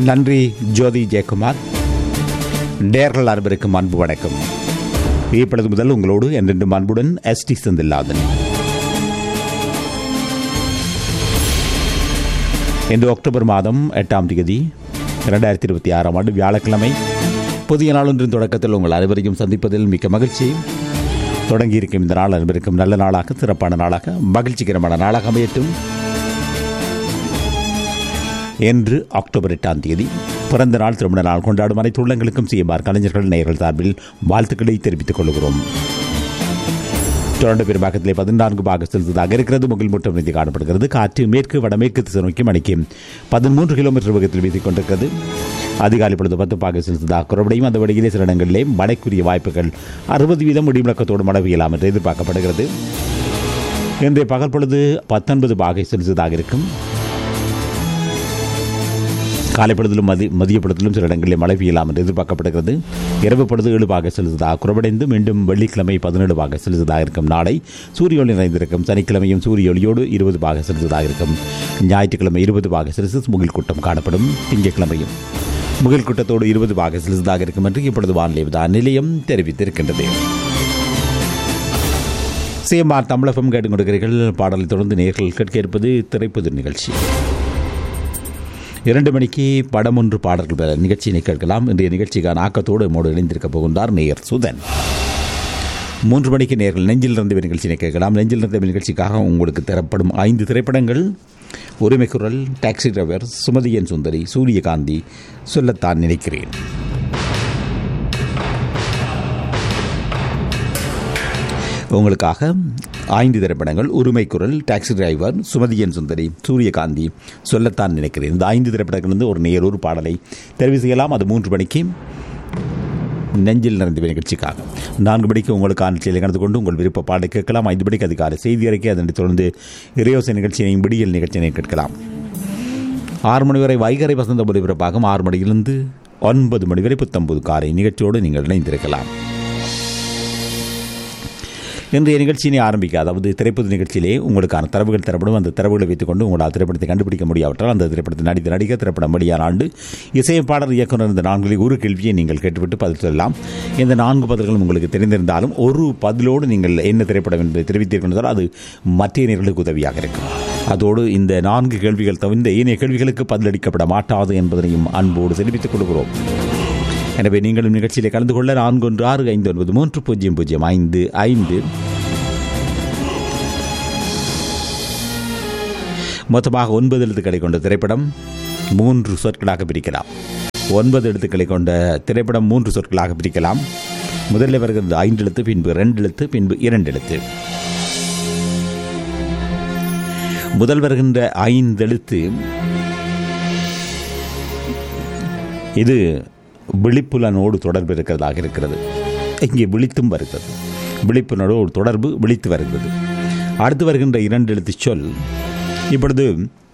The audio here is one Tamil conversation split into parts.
நன்றி ஜோதி ஜெயக்குமார் நேர்கள் அனைவருக்கும் அன்பு வணக்கம் இப்பொழுது முதல் உங்களோடு என்றென்றும் அன்புடன் எஸ் டி செந்தில்லாதன் இன்று அக்டோபர் மாதம் எட்டாம் தேதி இரண்டாயிரத்தி இருபத்தி ஆறாம் ஆண்டு வியாழக்கிழமை புதிய நாளொன்றின் தொடக்கத்தில் உங்கள் அனைவரையும் சந்திப்பதில் மிக்க மகிழ்ச்சி தொடங்கியிருக்கும் இந்த நாள் அனைவருக்கும் நல்ல நாளாக சிறப்பான நாளாக மகிழ்ச்சிகரமான நாளாக அமையட்டும் என்று அக்டோபர் எட்டாம் தேதி பிறந்த நாள் திருமண நாள் கொண்டாடும் அனைத்து உள்ளங்களுக்கும் சிஎம்ஆர் கலைஞர்கள் நேயர்கள் சார்பில் வாழ்த்துக்களை தெரிவித்துக் கொள்கிறோம் தொடர்ந்து பெரும்பாக்கத்திலே பதினான்கு பாக செலுத்ததாக இருக்கிறது முகில் மூட்டம் நிதி காணப்படுகிறது காற்று மேற்கு வடமேற்கு திசை நோக்கி மணிக்கு பதிமூன்று கிலோமீட்டர் வேகத்தில் வீசிக் கொண்டிருக்கிறது அதிகாலை பொழுது பத்து பாக செலுத்ததாக குறைவடையும் அந்த வழியிலே சில இடங்களிலே மழைக்குரிய வாய்ப்புகள் அறுபது வீதம் இடிமுழக்கத்தோடு மழை பெய்யலாம் என்று எதிர்பார்க்கப்படுகிறது இன்றைய பகல் பொழுது பத்தொன்பது பாகை செலுத்ததாக இருக்கும் காலை பொழுதிலும் மதி மதிய பொழுதிலும் சில இடங்களில் மழை பெய்யலாம் என்று எதிர்பார்க்கப்படுகிறது இரவு பொழுது ஏழு பாக செலுத்ததாக குறைவடைந்து மீண்டும் வெள்ளிக்கிழமை பதினேழு பாக செலுத்ததாக இருக்கும் நாளை சூரிய ஒளி நிறைந்திருக்கும் சனிக்கிழமையும் சூரிய ஒளியோடு இருபது பாக செலுத்ததாக இருக்கும் ஞாயிற்றுக்கிழமை இருபது பாக செல்சியஸ் முகில் கூட்டம் காணப்படும் திங்கட்கிழமையும் முகில் கூட்டத்தோடு இருபது பாக செலுத்ததாக இருக்கும் என்று இப்பொழுது வானிலை விதான் நிலையம் தெரிவித்திருக்கின்றது சிஎம்ஆர் தமிழகம் கேட்டுக் கொடுக்கிறீர்கள் பாடலை தொடர்ந்து நேர்கள் கேட்க இருப்பது திரைப்பது நிகழ்ச்சி இரண்டு மணிக்கு படம் ஒன்று பாடல்கள் பெற நிகழ்ச்சியினை கேட்கலாம் இன்றைய நிகழ்ச்சிக்கான ஆக்கத்தோடு மோடு இணைந்திருக்க போகின்றார் நேயர் சுதன் மூன்று மணிக்கு நேர்கள் நெஞ்சில் இருந்த நிகழ்ச்சியினை கேட்கலாம் நெஞ்சில் இருந்த நிகழ்ச்சிக்காக உங்களுக்கு தரப்படும் ஐந்து திரைப்படங்கள் உரிமைக்குரல் டாக்ஸி டிரைவர் சுமதியன் சுந்தரி சூரியகாந்தி சொல்லத்தான் நினைக்கிறேன் உங்களுக்காக ஐந்து திரைப்படங்கள் உரிமைக்குரல் டாக்ஸி டிரைவர் சுமதியன் சுந்தரி சூரியகாந்தி சொல்லத்தான் நினைக்கிறேன் இந்த ஐந்து திரைப்படங்கள் வந்து ஒரு நேரூர் பாடலை தெரிவு செய்யலாம் அது மூன்று மணிக்கு நெஞ்சில் நிறைந்த நிகழ்ச்சிக்காக நான்கு மணிக்கு உங்களுக்கான நிகழ்ச்சியில் கலந்து கொண்டு உங்கள் விருப்ப பாடலை கேட்கலாம் ஐந்து மணிக்கு அதிகாலை செய்தி அறிக்கை அதனைத் தொடர்ந்து இறையோசை நிகழ்ச்சியையும் விடியல் நிகழ்ச்சியினை கேட்கலாம் ஆறு மணி வரை வைகரை வசந்த ஒலிபரப்பாகும் ஆறு மணியிலிருந்து ஒன்பது மணி வரை புத்தம்பது காலை நிகழ்ச்சியோடு நீங்கள் இணைந்திருக்கலாம் இன்றைய நிகழ்ச்சியினை ஆரம்பிக்க அதாவது திரைப்பட நிகழ்ச்சியிலே உங்களுக்கான தரவுகள் தரப்படும் அந்த தரவுகளை வைத்துக்கொண்டு உங்களால் திரைப்படத்தை கண்டுபிடிக்க முடியாவிட்டால் அந்த திரைப்படத்தை நடித்த நடிக்க திரைப்படம் வெளியான ஆண்டு இசையமைப்பாளர் இயக்குனர் இந்த நான்களில் ஒரு கேள்வியை நீங்கள் கேட்டுவிட்டு பதில் சொல்லலாம் இந்த நான்கு பதில்களும் உங்களுக்கு தெரிந்திருந்தாலும் ஒரு பதிலோடு நீங்கள் என்ன திரைப்படம் என்பதை தெரிவித்தீர்கள் அது மற்ற நேர்களுக்கு உதவியாக இருக்கும் அதோடு இந்த நான்கு கேள்விகள் தவிர்ந்த ஏனைய கேள்விகளுக்கு பதிலளிக்கப்பட மாட்டாது என்பதனையும் அன்போடு தெரிவித்துக் கொள்கிறோம் எனவே நீங்களும் நிகழ்ச்சியிலே கலந்து கொள்ள நான்கு ஒன்று ஆறு ஐந்து ஒன்பது மூன்று பூஜ்ஜியம் பூஜ்ஜியம் ஐந்து ஐந்து மொத்தமாக ஒன்பது எழுத்துக்களை கொண்ட திரைப்படம் மூன்று சொற்களாக பிரிக்கலாம் ஒன்பது எழுத்துக்களை கொண்ட திரைப்படம் மூன்று சொற்களாக பிரிக்கலாம் முதலில் வருகிறது ஐந்து எழுத்து பின்பு ரெண்டு எழுத்து பின்பு இரண்டு எழுத்து முதல் வருகின்ற ஐந்து எழுத்து இது விழிப்புலனோடு தொடர்பு இருக்கிறதாக இருக்கிறது இங்கே விழித்தும் வருகிறது விழிப்புணர்வு ஒரு தொடர்பு விழித்து வருகிறது அடுத்து வருகின்ற இரண்டு எழுத்து சொல் இப்பொழுது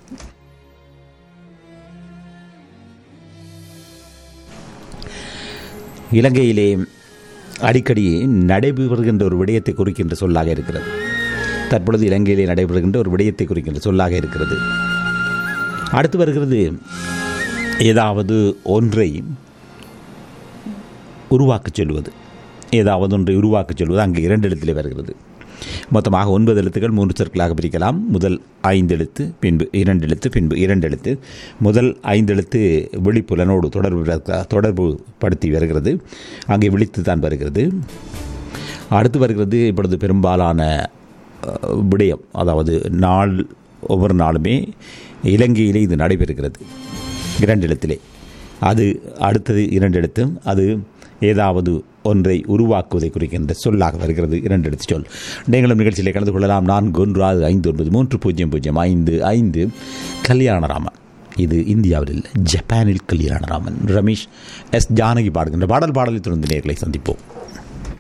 இலங்கையிலே அடிக்கடி நடைபெறுகின்ற ஒரு விடயத்தை குறிக்கின்ற சொல்லாக இருக்கிறது தற்பொழுது இலங்கையிலே நடைபெறுகின்ற ஒரு விடயத்தை குறிக்கின்ற சொல்லாக இருக்கிறது அடுத்து வருகிறது ஏதாவது ஒன்றை உருவாக்கச் சொல்வது ஏதாவது ஒன்றை உருவாக்கச் சொல்வது அங்கே இரண்டு எழுத்திலே வருகிறது மொத்தமாக ஒன்பது எழுத்துக்கள் மூன்று சொற்களாக பிரிக்கலாம் முதல் ஐந்து எழுத்து பின்பு இரண்டு எழுத்து பின்பு இரண்டு எழுத்து முதல் ஐந்து எழுத்து விழிப்புலனோடு தொடர்பு தொடர்பு படுத்தி வருகிறது அங்கே விழித்து தான் வருகிறது அடுத்து வருகிறது இப்பொழுது பெரும்பாலான விடயம் அதாவது நாள் ஒவ்வொரு நாளுமே இலங்கையிலே இது நடைபெறுகிறது இரண்டு எழுத்திலே அது அடுத்தது இரண்டு எழுத்தும் அது ஏதாவது ஒன்றை உருவாக்குவதை குறிக்கின்ற சொல்லாக வருகிறது இரண்டு எடுத்து சொல் நீங்களும் நிகழ்ச்சியில் கலந்து கொள்ளலாம் நான்கு ஒன்று ஆறு ஐந்து ஒன்பது மூன்று பூஜ்ஜியம் பூஜ்ஜியம் ஐந்து ஐந்து கல்யாணராமன் இது இந்தியாவில் இல்லை ஜப்பானில் கல்யாணராமன் ரமேஷ் எஸ் ஜானகி பாடுகின்ற பாடல் பாடலை தொடர்ந்து நேர்களை சந்திப்போம்